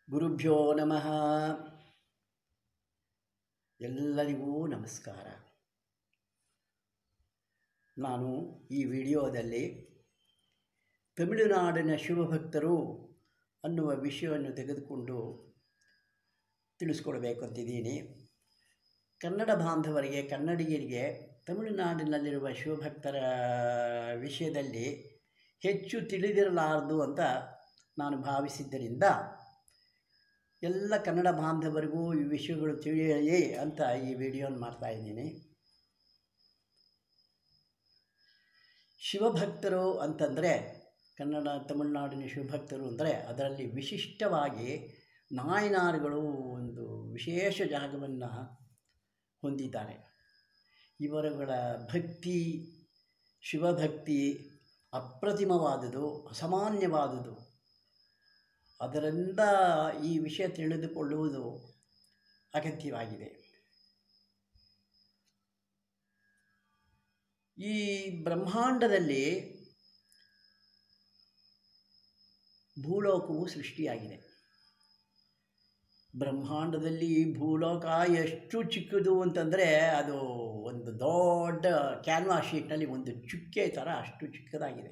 ಗುರುಭ್ಯೋ ನಮಃ ಎಲ್ಲರಿಗೂ ನಮಸ್ಕಾರ ನಾನು ಈ ವಿಡಿಯೋದಲ್ಲಿ ತಮಿಳುನಾಡಿನ ಶಿವಭಕ್ತರು ಅನ್ನುವ ವಿಷಯವನ್ನು ತೆಗೆದುಕೊಂಡು ತಿಳಿಸ್ಕೊಡ್ಬೇಕಂತಿದ್ದೀನಿ ಕನ್ನಡ ಬಾಂಧವರಿಗೆ ಕನ್ನಡಿಗರಿಗೆ ತಮಿಳುನಾಡಿನಲ್ಲಿರುವ ಶಿವಭಕ್ತರ ವಿಷಯದಲ್ಲಿ ಹೆಚ್ಚು ತಿಳಿದಿರಲಾರದು ಅಂತ ನಾನು ಭಾವಿಸಿದ್ದರಿಂದ ಎಲ್ಲ ಕನ್ನಡ ಬಾಂಧವರಿಗೂ ಈ ವಿಷಯಗಳು ತಿಳಿಯಲಿ ಅಂತ ಈ ವಿಡಿಯೋನ ಮಾಡ್ತಾಯಿದ್ದೀನಿ ಶಿವಭಕ್ತರು ಅಂತಂದರೆ ಕನ್ನಡ ತಮಿಳುನಾಡಿನ ಶಿವಭಕ್ತರು ಅಂದರೆ ಅದರಲ್ಲಿ ವಿಶಿಷ್ಟವಾಗಿ ನಾಯನಾರ್ಗಳು ಒಂದು ವಿಶೇಷ ಜಾಗವನ್ನು ಹೊಂದಿದ್ದಾರೆ ಇವರುಗಳ ಭಕ್ತಿ ಶಿವಭಕ್ತಿ ಅಪ್ರತಿಮವಾದುದು ಅಸಾಮಾನ್ಯವಾದುದು ಅದರಿಂದ ಈ ವಿಷಯ ತಿಳಿದುಕೊಳ್ಳುವುದು ಅಗತ್ಯವಾಗಿದೆ ಈ ಬ್ರಹ್ಮಾಂಡದಲ್ಲಿ ಭೂಲೋಕವು ಸೃಷ್ಟಿಯಾಗಿದೆ ಬ್ರಹ್ಮಾಂಡದಲ್ಲಿ ಭೂಲೋಕ ಎಷ್ಟು ಚಿಕ್ಕದು ಅಂತಂದರೆ ಅದು ಒಂದು ದೊಡ್ಡ ಕ್ಯಾನ್ವಾಸ್ ಶೀಟ್ನಲ್ಲಿ ಒಂದು ಚುಕ್ಕೆ ಥರ ಅಷ್ಟು ಚಿಕ್ಕದಾಗಿದೆ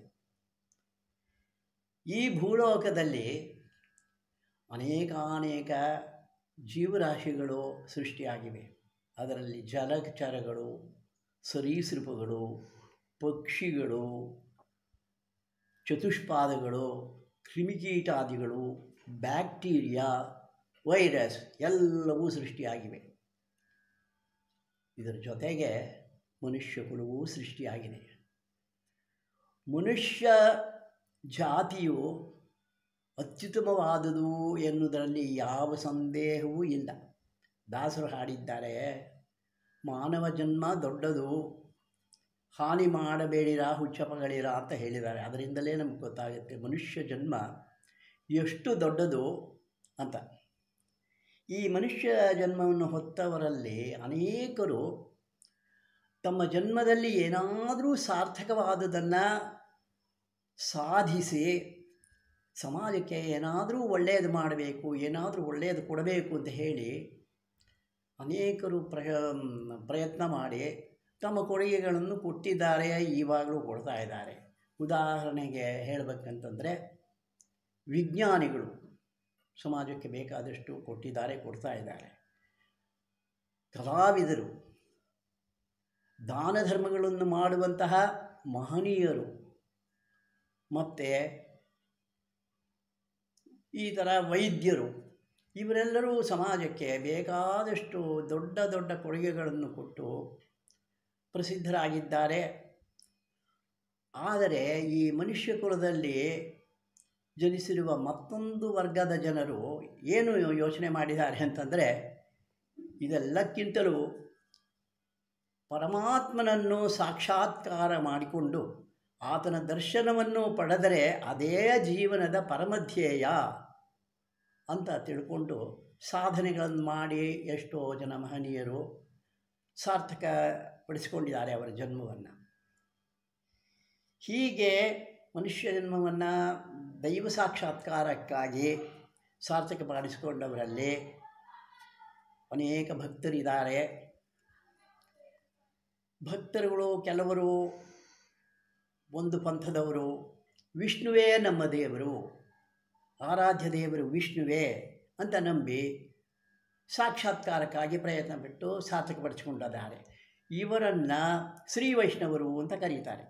ಈ ಭೂಲೋಕದಲ್ಲಿ ಅನೇಕಾನೇಕ ಜೀವರಾಶಿಗಳು ಸೃಷ್ಟಿಯಾಗಿವೆ ಅದರಲ್ಲಿ ಜಲಚರಗಳು ಸರೀಸೃಪಗಳು ಪಕ್ಷಿಗಳು ಚತುಷ್ಪಾದಗಳು ಕ್ರಿಮಿಕೀಟಾದಿಗಳು ಬ್ಯಾಕ್ಟೀರಿಯಾ ವೈರಸ್ ಎಲ್ಲವೂ ಸೃಷ್ಟಿಯಾಗಿವೆ ಇದರ ಜೊತೆಗೆ ಮನುಷ್ಯ ಕುಲವೂ ಸೃಷ್ಟಿಯಾಗಿದೆ ಮನುಷ್ಯ ಜಾತಿಯು ಅತ್ಯುತ್ತಮವಾದುದು ಎನ್ನುವುದರಲ್ಲಿ ಯಾವ ಸಂದೇಹವೂ ಇಲ್ಲ ದಾಸರು ಹಾಡಿದ್ದಾರೆ ಮಾನವ ಜನ್ಮ ದೊಡ್ಡದು ಹಾನಿ ಮಾಡಬೇಡಿರ ಹುಚ್ಚಪಗಳಿರ ಅಂತ ಹೇಳಿದ್ದಾರೆ ಅದರಿಂದಲೇ ನಮ್ಗೆ ಗೊತ್ತಾಗುತ್ತೆ ಮನುಷ್ಯ ಜನ್ಮ ಎಷ್ಟು ದೊಡ್ಡದು ಅಂತ ಈ ಮನುಷ್ಯ ಜನ್ಮವನ್ನು ಹೊತ್ತವರಲ್ಲಿ ಅನೇಕರು ತಮ್ಮ ಜನ್ಮದಲ್ಲಿ ಏನಾದರೂ ಸಾರ್ಥಕವಾದುದನ್ನು ಸಾಧಿಸಿ ಸಮಾಜಕ್ಕೆ ಏನಾದರೂ ಒಳ್ಳೆಯದು ಮಾಡಬೇಕು ಏನಾದರೂ ಒಳ್ಳೆಯದು ಕೊಡಬೇಕು ಅಂತ ಹೇಳಿ ಅನೇಕರು ಪ್ರಯ ಪ್ರಯತ್ನ ಮಾಡಿ ತಮ್ಮ ಕೊಡುಗೆಗಳನ್ನು ಕೊಟ್ಟಿದ್ದಾರೆ ಇವಾಗಲೂ ಕೊಡ್ತಾ ಇದ್ದಾರೆ ಉದಾಹರಣೆಗೆ ಹೇಳಬೇಕಂತಂದರೆ ವಿಜ್ಞಾನಿಗಳು ಸಮಾಜಕ್ಕೆ ಬೇಕಾದಷ್ಟು ಕೊಟ್ಟಿದ್ದಾರೆ ಕೊಡ್ತಾ ಇದ್ದಾರೆ ಕಲಾವಿದರು ದಾನ ಧರ್ಮಗಳನ್ನು ಮಾಡುವಂತಹ ಮಹನೀಯರು ಮತ್ತು ಈ ಥರ ವೈದ್ಯರು ಇವರೆಲ್ಲರೂ ಸಮಾಜಕ್ಕೆ ಬೇಕಾದಷ್ಟು ದೊಡ್ಡ ದೊಡ್ಡ ಕೊಡುಗೆಗಳನ್ನು ಕೊಟ್ಟು ಪ್ರಸಿದ್ಧರಾಗಿದ್ದಾರೆ ಆದರೆ ಈ ಮನುಷ್ಯ ಕುಲದಲ್ಲಿ ಜನಿಸಿರುವ ಮತ್ತೊಂದು ವರ್ಗದ ಜನರು ಏನು ಯೋಚನೆ ಮಾಡಿದ್ದಾರೆ ಅಂತಂದರೆ ಇದೆಲ್ಲಕ್ಕಿಂತಲೂ ಪರಮಾತ್ಮನನ್ನು ಸಾಕ್ಷಾತ್ಕಾರ ಮಾಡಿಕೊಂಡು ಆತನ ದರ್ಶನವನ್ನು ಪಡೆದರೆ ಅದೇ ಜೀವನದ ಪರಮಧ್ಯೇಯ ಅಂತ ತಿಳ್ಕೊಂಡು ಸಾಧನೆಗಳನ್ನು ಮಾಡಿ ಎಷ್ಟೋ ಜನ ಮಹನೀಯರು ಸಾರ್ಥಕಪಡಿಸಿಕೊಂಡಿದ್ದಾರೆ ಅವರ ಜನ್ಮವನ್ನು ಹೀಗೆ ಮನುಷ್ಯ ಜನ್ಮವನ್ನು ದೈವ ಸಾಕ್ಷಾತ್ಕಾರಕ್ಕಾಗಿ ಸಾರ್ಥಕಪಡಿಸಿಕೊಂಡವರಲ್ಲಿ ಅನೇಕ ಭಕ್ತರಿದ್ದಾರೆ ಭಕ್ತರುಗಳು ಕೆಲವರು ಒಂದು ಪಂಥದವರು ವಿಷ್ಣುವೇ ನಮ್ಮ ದೇವರು ಆರಾಧ್ಯ ದೇವರು ವಿಷ್ಣುವೇ ಅಂತ ನಂಬಿ ಸಾಕ್ಷಾತ್ಕಾರಕ್ಕಾಗಿ ಪ್ರಯತ್ನ ಬಿಟ್ಟು ಸಾರ್ಥಕಪಡಿಸಿಕೊಂಡಿದ್ದಾರೆ ಇವರನ್ನು ಶ್ರೀ ವೈಷ್ಣವರು ಅಂತ ಕರೀತಾರೆ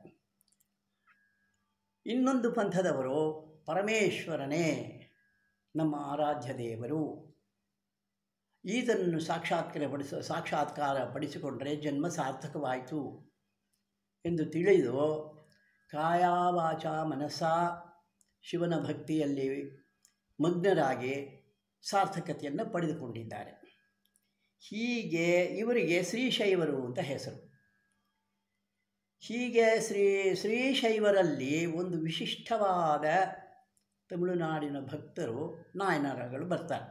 ಇನ್ನೊಂದು ಪಂಥದವರು ಪರಮೇಶ್ವರನೇ ನಮ್ಮ ಆರಾಧ್ಯ ದೇವರು ಈತನನ್ನು ಸಾಕ್ಷಾತ್ಕಾರ ಪಡಿಸ ಸಾಕ್ಷಾತ್ಕಾರ ಪಡಿಸಿಕೊಂಡರೆ ಜನ್ಮ ಸಾರ್ಥಕವಾಯಿತು ಎಂದು ತಿಳಿದು ಕಾಯ ವಾಚ ಮನಸ್ಸ ಶಿವನ ಭಕ್ತಿಯಲ್ಲಿ ಮಗ್ನರಾಗಿ ಸಾರ್ಥಕತೆಯನ್ನು ಪಡೆದುಕೊಂಡಿದ್ದಾರೆ ಹೀಗೆ ಇವರಿಗೆ ಶ್ರೀಶೈವರು ಅಂತ ಹೆಸರು ಹೀಗೆ ಶ್ರೀ ಶ್ರೀಶೈವರಲ್ಲಿ ಒಂದು ವಿಶಿಷ್ಟವಾದ ತಮಿಳುನಾಡಿನ ಭಕ್ತರು ನಾಯನರಗಳು ಬರ್ತಾರೆ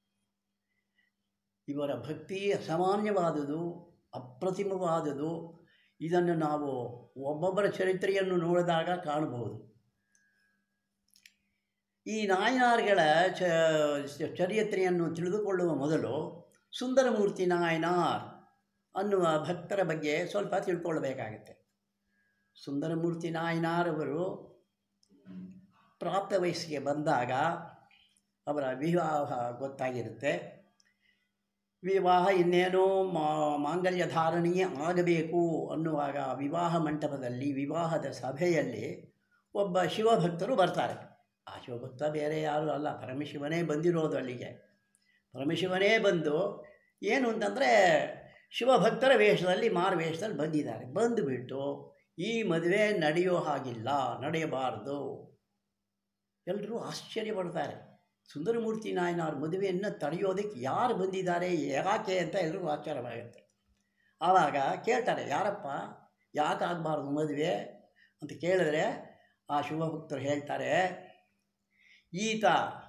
ಇವರ ಭಕ್ತಿ ಅಸಾಮಾನ್ಯವಾದುದು ಅಪ್ರತಿಮವಾದುದು ಇದನ್ನು ನಾವು ಒಬ್ಬೊಬ್ಬರ ಚರಿತ್ರೆಯನ್ನು ನೋಡಿದಾಗ ಕಾಣಬಹುದು ಈ ನಾಯನಾರ್ಗಳ ಚ ಚ- ಚರಿತ್ರೆಯನ್ನು ತಿಳಿದುಕೊಳ್ಳುವ ಮೊದಲು ಸುಂದರಮೂರ್ತಿ ನಾಯನಾರ್ ಅನ್ನುವ ಭಕ್ತರ ಬಗ್ಗೆ ಸ್ವಲ್ಪ ತಿಳ್ಕೊಳ್ಬೇಕಾಗತ್ತೆ ಸುಂದರಮೂರ್ತಿ ನಾಯನಾರ್ ಅವರು ಪ್ರಾಪ್ತ ವಯಸ್ಸಿಗೆ ಬಂದಾಗ ಅವರ ವಿವಾಹ ಗೊತ್ತಾಗಿರುತ್ತೆ ವಿವಾಹ ಇನ್ನೇನೋ ಮಾ- ಮಾಂಗಲ್ಯ ಧಾರಣೆ ಆಗಬೇಕು ಅನ್ನುವಾಗ ವಿವಾಹ ಮಂಟಪದಲ್ಲಿ ವಿವಾಹದ ಸಭೆಯಲ್ಲಿ ಒಬ್ಬ ಶಿವಭಕ್ತರು ಬರ್ತಾರೆ ಆ ಶಿವಭಕ್ತ ಬೇರೆ ಯಾರೂ ಅಲ್ಲ ಪರಮಶಿವನೇ ಬಂದಿರೋದು ಅಲ್ಲಿಗೆ ಪರಮಶಿವನೇ ಬಂದು ಏನು ಅಂತಂದರೆ ಶಿವಭಕ್ತರ ವೇಷದಲ್ಲಿ ಮಾರು ವೇಷದಲ್ಲಿ ಬಂದಿದ್ದಾರೆ ಬಂದುಬಿಟ್ಟು ಈ ಮದುವೆ ನಡೆಯೋ ಹಾಗಿಲ್ಲ ನಡೆಯಬಾರದು ಎಲ್ಲರೂ ಆಶ್ಚರ್ಯ ಪಡ್ತಾರೆ ಸುಂದರಮೂರ್ತಿ ನಾಯನವ್ರ ಮದುವೆಯನ್ನು ತಡೆಯೋದಕ್ಕೆ ಯಾರು ಬಂದಿದ್ದಾರೆ ಯಾಕೆ ಅಂತ ಎಲ್ರಿಗೂ ಆಶ್ಚರ್ಯವಾಗುತ್ತೆ ಆವಾಗ ಕೇಳ್ತಾರೆ ಯಾರಪ್ಪ ಯಾಕೆ ಆಗಬಾರ್ದು ಮದುವೆ ಅಂತ ಕೇಳಿದ್ರೆ ಆ ಶಿವಭಕ್ತರು ಹೇಳ್ತಾರೆ ಈತ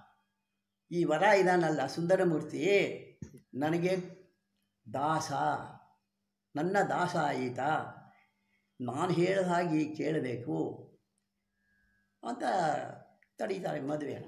ಈ ವರ ಇದಾನಲ್ಲ ಸುಂದರಮೂರ್ತಿ ನನಗೆ ದಾಸ ನನ್ನ ದಾಸ ಈತ ನಾನು ಹೇಳಿದ ಹಾಗೆ ಕೇಳಬೇಕು ಅಂತ ತಡೀತಾರೆ ಮದುವೆನ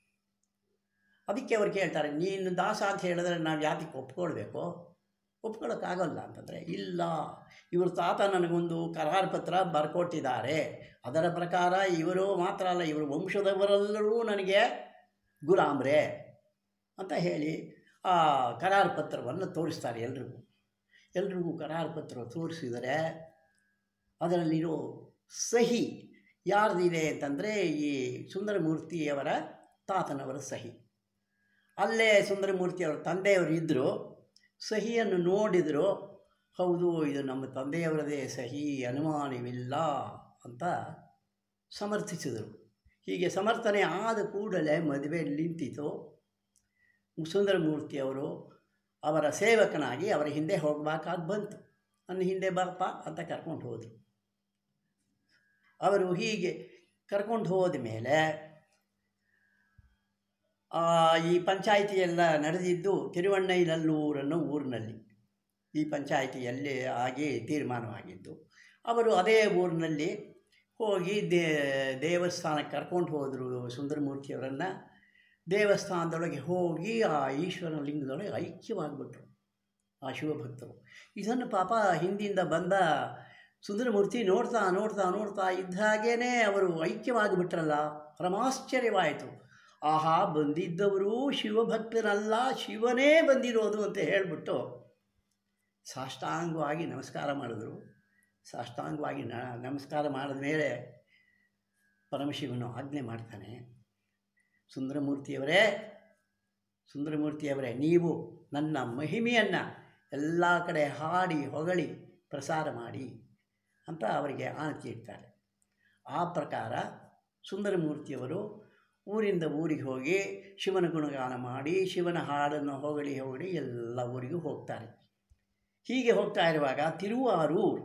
ಅದಕ್ಕೆ ಅವ್ರು ಕೇಳ್ತಾರೆ ನೀನು ದಾಸ ಅಂತ ಹೇಳಿದ್ರೆ ನಾವು ಯಾತಕ್ಕೆ ಒಪ್ಕೊಳ್ಬೇಕು ಒಪ್ಕೊಳ್ಳೋಕ್ಕಾಗಲ್ಲ ಅಂತಂದರೆ ಇಲ್ಲ ಇವ್ರ ತಾತ ನನಗೊಂದು ಕರಾರು ಪತ್ರ ಬರ್ಕೊಟ್ಟಿದ್ದಾರೆ ಅದರ ಪ್ರಕಾರ ಇವರು ಮಾತ್ರ ಅಲ್ಲ ಇವರು ವಂಶದವರೆಲ್ಲರೂ ನನಗೆ ಗುಲಾಮ್ರೆ ಅಂತ ಹೇಳಿ ಆ ಕರಾರು ಪತ್ರವನ್ನು ತೋರಿಸ್ತಾರೆ ಎಲ್ರಿಗೂ ಎಲ್ರಿಗೂ ಕರಾರು ಪತ್ರ ತೋರಿಸಿದರೆ ಅದರಲ್ಲಿರೋ ಸಹಿ ಯಾರ್ದಿದೆ ಅಂತಂದರೆ ಈ ಸುಂದರಮೂರ್ತಿಯವರ ತಾತನವರ ಸಹಿ ಅಲ್ಲೇ ಸುಂದರಮೂರ್ತಿಯವರ ತಂದೆಯವರು ಇದ್ದರು ಸಹಿಯನ್ನು ನೋಡಿದರು ಹೌದು ಇದು ನಮ್ಮ ತಂದೆಯವರದೇ ಸಹಿ ಅನುಮಾನವಿಲ್ಲ ಅಂತ ಸಮರ್ಥಿಸಿದರು ಹೀಗೆ ಸಮರ್ಥನೆ ಆದ ಕೂಡಲೇ ಮದುವೆ ನಿಂತಿತು ಸುಂದರಮೂರ್ತಿಯವರು ಅವರ ಸೇವಕನಾಗಿ ಅವರ ಹಿಂದೆ ಹೋಗಬೇಕಾದ ಬಂತು ನನ್ನ ಹಿಂದೆ ಬಾಪ ಅಂತ ಕರ್ಕೊಂಡು ಹೋದರು ಅವರು ಹೀಗೆ ಕರ್ಕೊಂಡು ಹೋದ ಮೇಲೆ ಈ ಪಂಚಾಯಿತಿ ಎಲ್ಲ ನಡೆದಿದ್ದು ತಿರುವಣ್ಣೈನಲ್ಲೂರು ಅನ್ನೋ ಊರಿನಲ್ಲಿ ಈ ಪಂಚಾಯಿತಿಯಲ್ಲಿ ಆಗಿ ತೀರ್ಮಾನವಾಗಿದ್ದು ಅವರು ಅದೇ ಊರಿನಲ್ಲಿ ಹೋಗಿ ದೇ ದೇವಸ್ಥಾನಕ್ಕೆ ಕರ್ಕೊಂಡು ಹೋದರು ಸುಂದರಮೂರ್ತಿಯವರನ್ನು ದೇವಸ್ಥಾನದೊಳಗೆ ಹೋಗಿ ಆ ಈಶ್ವರನ ಲಿಂಗದೊಳಗೆ ಐಕ್ಯವಾಗಿಬಿಟ್ರು ಆ ಶಿವಭಕ್ತರು ಇದನ್ನು ಪಾಪ ಹಿಂದಿಂದ ಬಂದ ಸುಂದರಮೂರ್ತಿ ನೋಡ್ತಾ ನೋಡ್ತಾ ನೋಡ್ತಾ ಇದ್ದ ಹಾಗೇ ಅವರು ಐಕ್ಯವಾಗಿಬಿಟ್ರಲ್ಲ ಪರಮಾಶ್ಚರ್ಯವಾಯಿತು ಆಹಾ ಬಂದಿದ್ದವರು ಶಿವಭಕ್ತರಲ್ಲ ಶಿವನೇ ಬಂದಿರೋದು ಅಂತ ಹೇಳಿಬಿಟ್ಟು ಸಾಷ್ಟಾಂಗವಾಗಿ ನಮಸ್ಕಾರ ಮಾಡಿದ್ರು ಸಾಷ್ಟಾಂಗವಾಗಿ ನ ನಮಸ್ಕಾರ ಮಾಡಿದ ಮೇಲೆ ಪರಮಶಿವನು ಆಜ್ಞೆ ಮಾಡ್ತಾನೆ ಸುಂದರಮೂರ್ತಿಯವರೇ ಸುಂದರಮೂರ್ತಿಯವರೇ ನೀವು ನನ್ನ ಮಹಿಮೆಯನ್ನು ಎಲ್ಲ ಕಡೆ ಹಾಡಿ ಹೊಗಳಿ ಪ್ರಸಾರ ಮಾಡಿ ಅಂತ ಅವರಿಗೆ ಆನತಿ ಇಡ್ತಾರೆ ಆ ಪ್ರಕಾರ ಸುಂದರಮೂರ್ತಿಯವರು ಊರಿಂದ ಊರಿಗೆ ಹೋಗಿ ಶಿವನ ಗುಣಗಾನ ಮಾಡಿ ಶಿವನ ಹಾಡನ್ನು ಹೊಗಳಿ ಹೊಗಳಿ ಎಲ್ಲ ಊರಿಗೂ ಹೋಗ್ತಾರೆ ಹೀಗೆ ಹೋಗ್ತಾ ಇರುವಾಗ ತಿರುವಾರೂರು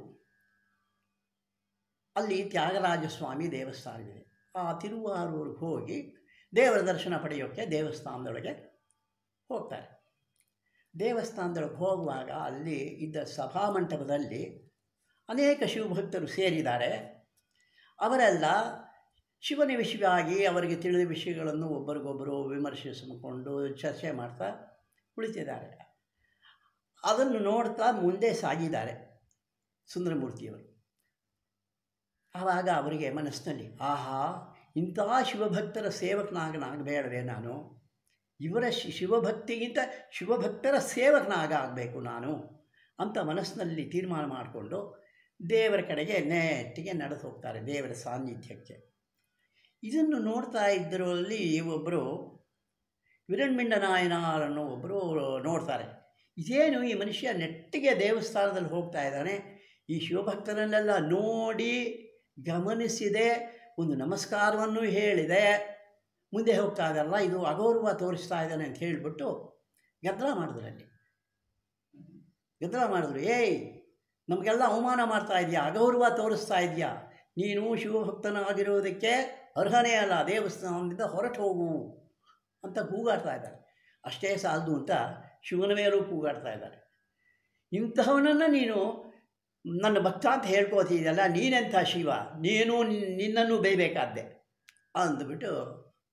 ಅಲ್ಲಿ ತ್ಯಾಗರಾಜ ಸ್ವಾಮಿ ದೇವಸ್ಥಾನವಿದೆ ಆ ತಿರುವಾರೂರಿಗೆ ಹೋಗಿ ದೇವರ ದರ್ಶನ ಪಡೆಯೋಕ್ಕೆ ದೇವಸ್ಥಾನದೊಳಗೆ ಹೋಗ್ತಾರೆ ದೇವಸ್ಥಾನದೊಳಗೆ ಹೋಗುವಾಗ ಅಲ್ಲಿ ಇದ್ದ ಸಭಾಮಂಟಪದಲ್ಲಿ ಅನೇಕ ಶಿವಭಕ್ತರು ಸೇರಿದ್ದಾರೆ ಅವರೆಲ್ಲ ಶಿವನ ವಿಷಯವಾಗಿ ಅವರಿಗೆ ತಿಳಿದ ವಿಷಯಗಳನ್ನು ಒಬ್ಬರಿಗೊಬ್ಬರು ವಿಮರ್ಶಿಸಿಕೊಂಡು ಚರ್ಚೆ ಮಾಡ್ತಾ ಕುಳಿತಿದ್ದಾರೆ ಅದನ್ನು ನೋಡ್ತಾ ಮುಂದೆ ಸಾಗಿದ್ದಾರೆ ಸುಂದರಮೂರ್ತಿಯವರು ಆವಾಗ ಅವರಿಗೆ ಮನಸ್ಸಿನಲ್ಲಿ ಆಹಾ ಇಂಥ ಶಿವಭಕ್ತರ ಸೇವಕನಾಗನಾಗಬೇಡವೇ ನಾನು ಇವರ ಶಿ ಶಿವಭಕ್ತಿಗಿಂತ ಶಿವಭಕ್ತರ ಸೇವಕನಾಗ ಆಗಬೇಕು ನಾನು ಅಂತ ಮನಸ್ಸಿನಲ್ಲಿ ತೀರ್ಮಾನ ಮಾಡಿಕೊಂಡು ದೇವರ ಕಡೆಗೆ ನೆಟ್ಟಿಗೆ ನಡೆದು ಹೋಗ್ತಾರೆ ದೇವರ ಸಾನ್ನಿಧ್ಯಕ್ಕೆ ಇದನ್ನು ನೋಡ್ತಾ ಇದ್ದರಲ್ಲಿ ಒಬ್ಬರು ವಿರಣ್ಮಿಂಡ ನಾಯನಾರನ್ನು ಒಬ್ಬರು ನೋಡ್ತಾರೆ ಇದೇನು ಈ ಮನುಷ್ಯ ನೆಟ್ಟಿಗೆ ದೇವಸ್ಥಾನದಲ್ಲಿ ಹೋಗ್ತಾ ಇದ್ದಾನೆ ಈ ಶಿವಭಕ್ತರನ್ನೆಲ್ಲ ನೋಡಿ ಗಮನಿಸಿದೆ ಒಂದು ನಮಸ್ಕಾರವನ್ನು ಹೇಳಿದೆ ಮುಂದೆ ಹೋಗ್ತಾ ಇದ್ದಾರಲ್ಲ ಇದು ಅಗೌರವ ತೋರಿಸ್ತಾ ಇದ್ದಾನೆ ಅಂತ ಹೇಳಿಬಿಟ್ಟು ಗದ್ದಲ ಮಾಡಿದ್ರು ಅಲ್ಲಿ ಗದ್ದಲ ಮಾಡಿದ್ರು ಏಯ್ ನಮಗೆಲ್ಲ ಅವಮಾನ ಮಾಡ್ತಾ ಇದೆಯಾ ಅಗೌರವ ತೋರಿಸ್ತಾ ಇದೆಯಾ ನೀನು ಶಿವಭಕ್ತನಾಗಿರೋದಕ್ಕೆ ಅರ್ಹನೇ ಅಲ್ಲ ದೇವಸ್ಥಾನದಿಂದ ಹೊರಟು ಹೋಗು ಅಂತ ಕೂಗಾಡ್ತಾ ಇದ್ದಾರೆ ಅಷ್ಟೇ ಸಾಲದು ಅಂತ ಶಿವನ ಮೇಲೂ ಕೂಗಾಡ್ತಾ ಇದ್ದಾರೆ ಇಂತಹವನನ್ನು ನೀನು ನನ್ನ ಭಕ್ತ ಅಂತ ಹೇಳ್ಕೋತಿದೆಯಲ್ಲ ನೀನೆಂಥ ಶಿವ ನೀನು ನಿನ್ನನ್ನು ಬೇಯಬೇಕಾದ್ದೆ ಅಂದ್ಬಿಟ್ಟು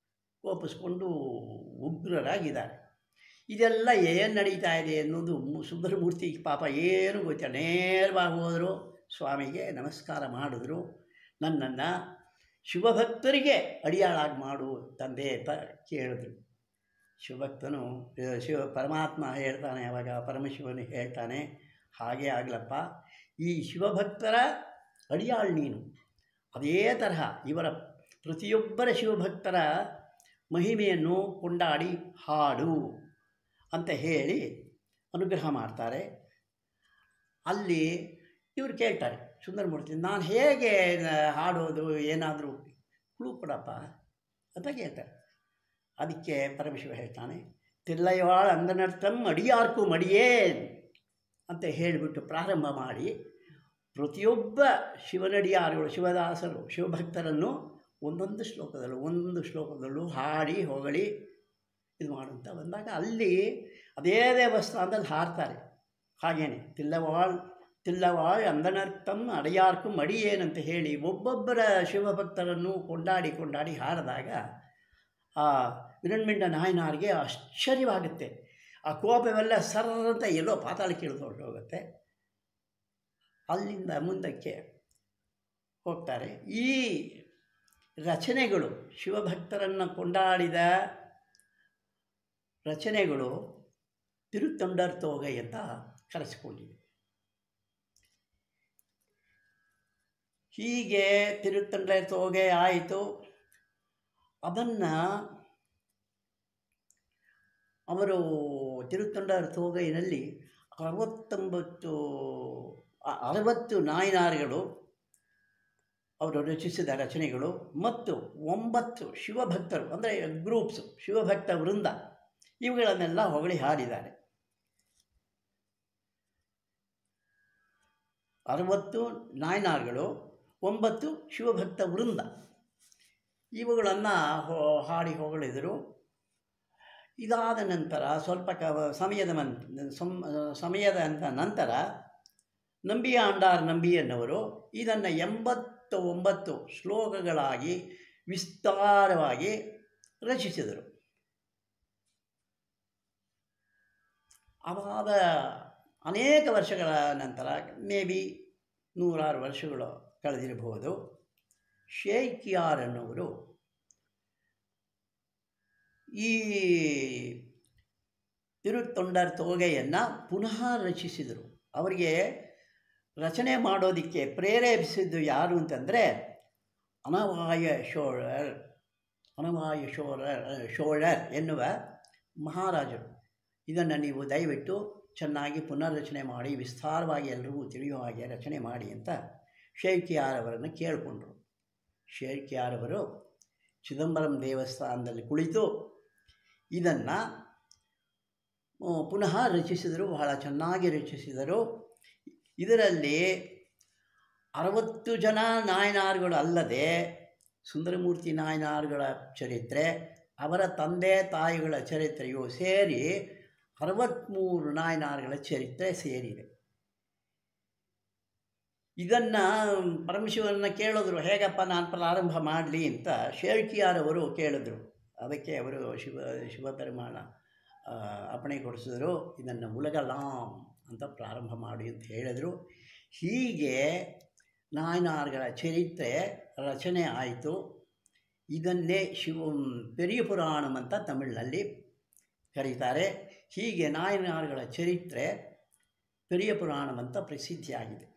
ಕೋಪಿಸ್ಕೊಂಡು ಉಗ್ರರಾಗಿದ್ದಾರೆ ಇದೆಲ್ಲ ಏನು ನಡೀತಾ ಇದೆ ಅನ್ನೋದು ಮು- ಸುಂದರಮೂರ್ತಿ ಪಾಪ ಏನು ಗೊತ್ತಿಲ್ಲ ನೇರವಾಗಿ ಹೋದರು ಸ್ವಾಮಿಗೆ ನಮಸ್ಕಾರ ಮಾಡಿದ್ರು ನನ್ನನ್ನು ಶಿವಭಕ್ತರಿಗೆ ಅಡಿಯಾಳಾಗಿ ಮಾಡು ತಂದೆ ಅಂತ ಕೇಳಿದ್ರು ಶಿವಭಕ್ತನು ಆ, ಶಿವ ಪರಮಾತ್ಮ ಹೇಳ್ತಾನೆ ಅವಾಗ ಪರಮಶಿವನು ಹೇಳ್ತಾನೆ ಹಾಗೆ ಆಗಲಪ್ಪ ಈ ಶಿವಭಕ್ತರ ಅಡಿಯಾಳು ನೀನು ಅದೇ ತರಹ ಇವರ ಪ್ರತಿಯೊಬ್ಬರ ಶಿವಭಕ್ತರ ಮಹಿಮೆಯನ್ನು ಕೊಂಡಾಡಿ ಹಾಡು ಅಂತ ಹೇಳಿ ಅನುಗ್ರಹ ಮಾಡ್ತಾರೆ ಅಲ್ಲಿ ಇವರು ಕೇಳ್ತಾರೆ ಸುಂದರಮೂರ್ತಿ ನಾನು ಹೇಗೆ ನ- ಹಾಡೋದು ಏನಾದರೂ ಕ್ಲೂ ಕೊಡಪ್ಪ ಅಂತ ಕೇಳ್ತಾರೆ ಅದಕ್ಕೆ ಪರಮಶಿವ ಹೇಳ್ತಾನೆ ತಿಲ್ಲಯವಾಳ ಅಂದನರ್ಥಂ ಅಡಿಯಾರ್ಕು ಮಡಿಯೇನ್ ಅಂತ ಹೇಳಿಬಿಟ್ಟು ಪ್ರಾರಂಭ ಮಾಡಿ ಪ್ರತಿಯೊಬ್ಬ ಶಿವನಡಿಯಾರುಗಳು ಶಿವದಾಸರು ಶಿವಭಕ್ತರನ್ನು ಒಂದೊಂದು ಶ್ಲೋಕದಲ್ಲೂ ಒಂದೊಂದು ಶ್ಲೋಕದಲ್ಲೂ ಹಾಡಿ ಹೊಗಳಿ ಇದು ಮಾಡುವಂತ ಬಂದಾಗ ಅಲ್ಲಿ ಅದೇ ದೇವಸ್ಥಾನದಲ್ಲಿ ಹಾಡ್ತಾರೆ ಹಾಗೇನೆ ತಿಲ್ಲವಾಳ್ ತಿಲ್ಲವಾಳ್ ಅಂದನರ್ಥಂ ಅಡೆಯಾರ್ಕು ಮಡಿಯೇನಂತ ಹೇಳಿ ಒಬ್ಬೊಬ್ಬರ ಶಿವಭಕ್ತರನ್ನು ಕೊಂಡಾಡಿ ಕೊಂಡಾಡಿ ಹಾಡಿದಾಗ ಆ ವಿರಣ್ಮಿಂಡ ನಾಯನಾರಿಗೆ ಆಶ್ಚರ್ಯವಾಗುತ್ತೆ ಆ ಕೋಪವೆಲ್ಲ ಸರ್ರಂತ ಎಲ್ಲೋ ಪಾತಾಳಕ್ಕೆ ಇಳಿದು ಹೊರಟೋಗುತ್ತೆ ಅಲ್ಲಿಂದ ಮುಂದಕ್ಕೆ ಹೋಗ್ತಾರೆ ಈ ರಚನೆಗಳು ಶಿವಭಕ್ತರನ್ನು ಕೊಂಡಾಡಿದ ರಚನೆಗಳು ತಿರುತ್ತೊಂಡರ್ ತೋಗೈ ಅಂತ ಕರೆಸಿಕೊಂಡಿವೆ ಹೀಗೆ ತಿರುತ್ತೊಂಡರ್ ತೋಗೆ ಆಯಿತು ಅದನ್ನು ಅವರು ತಿರುತ್ತೊಂಡರ್ ತೋಗೈನಲ್ಲಿ ಅರವತ್ತೊಂಬತ್ತು ಅ- ಅರವತ್ತು ನಾಯನಾರ್ಗಳು ಅವರು ರಚಿಸಿದ ರಚನೆಗಳು ಮತ್ತು ಒಂಬತ್ತು ಶಿವಭಕ್ತರು ಅಂದರೆ ಗ್ರೂಪ್ಸು ಶಿವಭಕ್ತ ವೃಂದ ಇವುಗಳನ್ನೆಲ್ಲ ಹೊಗಳಿ ಹಾಡಿದ್ದಾರೆ ಅರವತ್ತು ನಾಯನಾರ್ಗಳು ಒಂಬತ್ತು ಶಿವಭಕ್ತ ವೃಂದ ಇವುಗಳನ್ನು ಹೋ ಹಾಡಿ ಹೊಗಳಿದರು ಇದಾದ ನಂತರ ಸ್ವಲ್ಪ ಕ ಸಮಯದ ಮನ್ ಸಂ- ಸಮಯದ ಅಂತ ನಂತರ ನಂಬಿಯ ಆಂಡಾರ್ ನಂಬಿಯನ್ನವರು ಇದನ್ನು ಎಂಬತ್ತು ಒಂಬತ್ತು ಶ್ಲೋಕಗಳಾಗಿ ವಿಸ್ತಾರವಾಗಿ ರಚಿಸಿದರು ಅವಾದ ಅನೇಕ ವರ್ಷಗಳ ನಂತರ ಮೇ ಬಿ ನೂರಾರು ವರ್ಷಗಳು ಕಳೆದಿರಬಹುದು ಶೇಖ್ಯಾರ್ ಅನ್ನೋರು ಈ ತಿರುತ್ತೊಂಡರ್ ತೋಗೆಯನ್ನು ಪುನಃ ರಚಿಸಿದರು ಅವರಿಗೆ ರಚನೆ ಮಾಡೋದಕ್ಕೆ ಪ್ರೇರೇಪಿಸಿದ್ದು ಯಾರು ಅಂತಂದರೆ ಅನವಾಯ ಶೋಳರ್ ಅನವಾಯ ಶೋಳರ್ ಶೋಳರ್ ಎನ್ನುವ ಮಹಾರಾಜರು ಇದನ್ನು ನೀವು ದಯವಿಟ್ಟು ಚೆನ್ನಾಗಿ ಪುನರ್ರಚನೆ ಮಾಡಿ ವಿಸ್ತಾರವಾಗಿ ಎಲ್ರಿಗೂ ತಿಳಿಯುವ ಹಾಗೆ ರಚನೆ ಮಾಡಿ ಅಂತ ಶೇಖ್ಯಾರವರನ್ನು ಕೇಳಿಕೊಂಡ್ರು ಶೇಖ್ಯಾರವರು ಚಿದಂಬರಂ ದೇವಸ್ಥಾನದಲ್ಲಿ ಕುಳಿತು ಇದನ್ನು ಪುನಃ ರಚಿಸಿದರು ಬಹಳ ಚೆನ್ನಾಗಿ ರಚಿಸಿದರು ಇದರಲ್ಲಿ ಅರವತ್ತು ಜನ ನಾಯನಾರ್ಗಳು ಅಲ್ಲದೆ ಸುಂದರಮೂರ್ತಿ ನಾಯನಾರ್ಗಳ ಚರಿತ್ರೆ ಅವರ ತಂದೆ ತಾಯಿಗಳ ಚರಿತ್ರೆಯು ಸೇರಿ ಅರವತ್ತ್ಮೂರು ನಾಯನಾರ್ಗಳ ಚರಿತ್ರೆ ಸೇರಿದೆ ಇದನ್ನು ಪರಮಶಿವರನ್ನ ಕೇಳಿದ್ರು ಹೇಗಪ್ಪ ನಾನು ಪ್ರಾರಂಭ ಮಾಡಲಿ ಅಂತ ಶೇಳ್ಕಿಯಾರವರು ಕೇಳಿದ್ರು ಅದಕ್ಕೆ ಅವರು ಶಿವ ಶಿವಪೆರುಮಾಳ ಆ, ಅಪ್ಪಣೆ ಕೊಡಿಸಿದ್ರು ಇದನ್ನು ಉಲಗಲಾಂ ಅಂತ ಪ್ರಾರಂಭ ಮಾಡಿ ಅಂತ ಹೇಳಿದರು ಹೀಗೆ ನಾಯನಾರ್ಗಳ ಚರಿತ್ರೆ ರಚನೆ ಆಯಿತು ಇದನ್ನೇ ಶಿವ ಪೆರಿಯ ಪುರಾಣಂ ಅಂತ ತಮಿಳಿನಲ್ಲಿ ಕರೀತಾರೆ ಹೀಗೆ ನಾಯನಾರ್ಗಳ ಚರಿತ್ರೆ ಪೆರಿಯ ಪುರಾಣಂ ಅಂತ ಪ್ರಸಿದ್ಧಿಯಾಗಿದೆ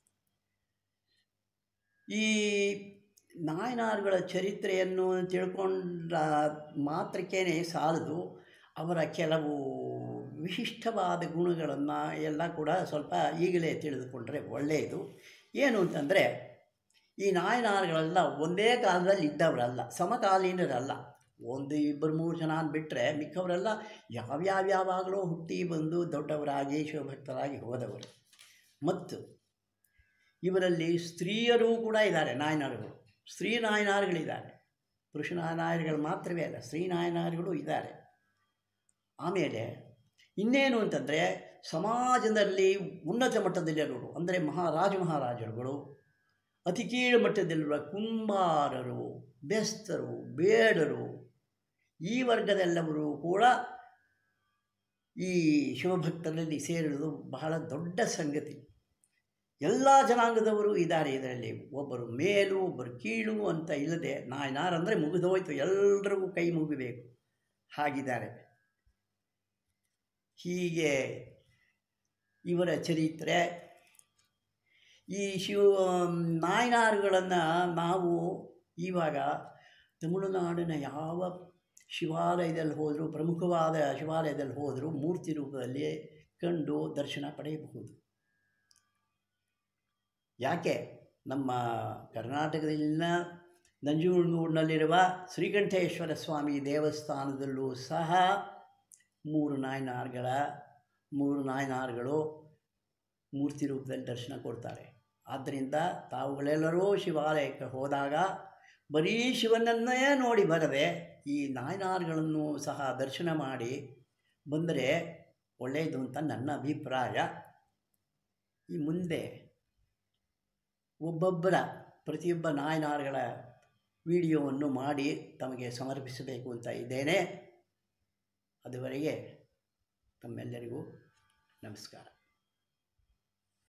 ಈ ನಾಯನಾರ್ಗಳ ಚರಿತ್ರೆಯನ್ನು ತಿಳ್ಕೊಂಡ ಮಾತ್ರಕ್ಕೇ ಸಾಲದು ಅವರ ಕೆಲವು ವಿಶಿಷ್ಟವಾದ ಗುಣಗಳನ್ನು ಎಲ್ಲ ಕೂಡ ಸ್ವಲ್ಪ ಈಗಲೇ ತಿಳಿದುಕೊಂಡ್ರೆ ಒಳ್ಳೆಯದು ಏನು ಅಂತಂದರೆ ಈ ನಾಯನಾರ್ಗಳೆಲ್ಲ ಒಂದೇ ಕಾಲದಲ್ಲಿ ಇದ್ದವರಲ್ಲ ಸಮಕಾಲೀನರಲ್ಲ ಒಂದು ಇಬ್ಬರು ಮೂರು ಜನ ಬಿಟ್ಟರೆ ಮಿಕ್ಕವರೆಲ್ಲ ಯಾವ್ಯಾವ್ಯಾವಾಗಲೂ ಹುಟ್ಟಿ ಬಂದು ದೊಡ್ಡವರಾಗಿ ಶಿವಭಕ್ತರಾಗಿ ಹೋದವರು ಮತ್ತು ಇವರಲ್ಲಿ ಸ್ತ್ರೀಯರೂ ಕೂಡ ಇದ್ದಾರೆ ನಾಯನಾರ್ಗಳು ಸ್ತ್ರೀ ನಾಯನಾರ್ಗಳಿದ್ದಾರೆ ಪುರುಷ ನಾಯನಾರ್ಗಳು ಮಾತ್ರವೇ ಅಲ್ಲ ಸ್ತ್ರೀ ನಾಯನಾರ್ಗಳು ಇದ್ದಾರೆ ಆಮೇಲೆ ಇನ್ನೇನು ಅಂತಂದರೆ ಸಮಾಜದಲ್ಲಿ ಉನ್ನತ ಮಟ್ಟದಲ್ಲಿರೋರು ಅಂದರೆ ಮಹಾರಾಜ ಮಹಾರಾಜರುಗಳು ಅತಿ ಕೀಳು ಮಟ್ಟದಲ್ಲಿರುವ ಕುಂಬಾರರು ಬೆಸ್ತರು ಬೇಡರು ಈ ವರ್ಗದೆಲ್ಲವರು ಕೂಡ ಈ ಶಿವಭಕ್ತರಲ್ಲಿ ಸೇರುವುದು ಬಹಳ ದೊಡ್ಡ ಸಂಗತಿ ಎಲ್ಲ ಜನಾಂಗದವರು ಇದ್ದಾರೆ ಇದರಲ್ಲಿ ಒಬ್ಬರು ಮೇಲು ಒಬ್ಬರು ಕೀಳು ಅಂತ ಇಲ್ಲದೆ ನಾಯನಾರ್ ಅಂದರೆ ಮುಗಿದೋಯ್ತು ಎಲ್ಲರಿಗೂ ಕೈ ಮುಗಿಬೇಕು ಹಾಗಿದ್ದಾರೆ ಹೀಗೆ ಇವರ ಚರಿತ್ರೆ ಈ ಶಿವ ನಾಯನಾರುಗಳನ್ನು ನಾವು ಇವಾಗ ತಮಿಳುನಾಡಿನ ಯಾವ ಶಿವಾಲಯದಲ್ಲಿ ಹೋದರೂ ಪ್ರಮುಖವಾದ ಶಿವಾಲಯದಲ್ಲಿ ಹೋದರೂ ಮೂರ್ತಿ ರೂಪದಲ್ಲಿ ಕಂಡು ದರ್ಶನ ಪಡೆಯಬಹುದು ಯಾಕೆ ನಮ್ಮ ಕರ್ನಾಟಕದಲ್ಲಿನ ನಂಜನಗೂಡಿನಲ್ಲಿರುವ ಶ್ರೀಕಂಠೇಶ್ವರ ಸ್ವಾಮಿ ದೇವಸ್ಥಾನದಲ್ಲೂ ಸಹ ಮೂರು ನಾಯನಾರ್ಗಳ ಮೂರು ನಾಯನಾರ್ಗಳು ಮೂರ್ತಿ ರೂಪದಲ್ಲಿ ದರ್ಶನ ಕೊಡ್ತಾರೆ ಆದ್ದರಿಂದ ತಾವುಗಳೆಲ್ಲರೂ ಶಿವಾಲಯಕ್ಕೆ ಹೋದಾಗ ಬರೀ ಶಿವನನ್ನೇ ನೋಡಿ ಬರದೆ ಈ ನಾಯನಾರ್ಗಳನ್ನು ಸಹ ದರ್ಶನ ಮಾಡಿ ಬಂದರೆ ಒಳ್ಳೆಯದು ಅಂತ ನನ್ನ ಅಭಿಪ್ರಾಯ ಈ ಮುಂದೆ ಒಬ್ಬೊಬ್ಬರ ಪ್ರತಿಯೊಬ್ಬ ನಾಯನಾರ್ಗಳ ವಿಡಿಯೋವನ್ನು ಮಾಡಿ ತಮಗೆ ಸಮರ್ಪಿಸಬೇಕು ಅಂತ ಇದ್ದೇನೆ ಅದುವರೆಗೆ ತಮ್ಮೆಲ್ಲರಿಗೂ ನಮಸ್ಕಾರ